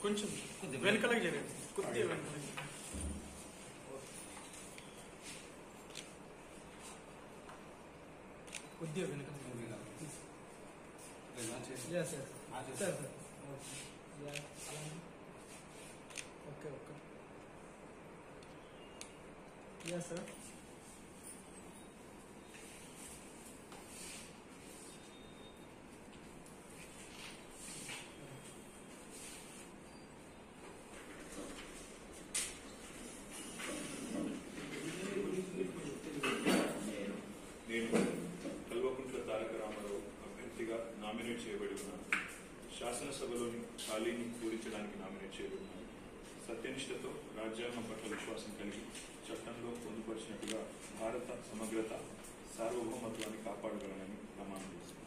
కొంచెం కొద్దిగా. వెనకలకి జరగండి కొద్దిగా వెనకలకి కొద్దిగా వెనకలకి yeah sir sir sir yeah అలానే ఓకే ఓకే యా సార్ నేను కల్వకుంట్ల తారక రామారావు అభ్యర్థిగా నామినేట్ చేయబడి ఉన్నాను శాసనసభలోని ఖాళీని పూరించడానికి నామినేట్ చేయబడినాను సత్యనిష్టతో రాజ్యాంగం పట్ల విశ్వాసం కలిగి చట్టంలో పొందుపరిచినట్టుగా భారత సమగ్రత సార్వభౌమత్వాన్ని కాపాడగలనని ప్రమాణం చేస్తున్నాను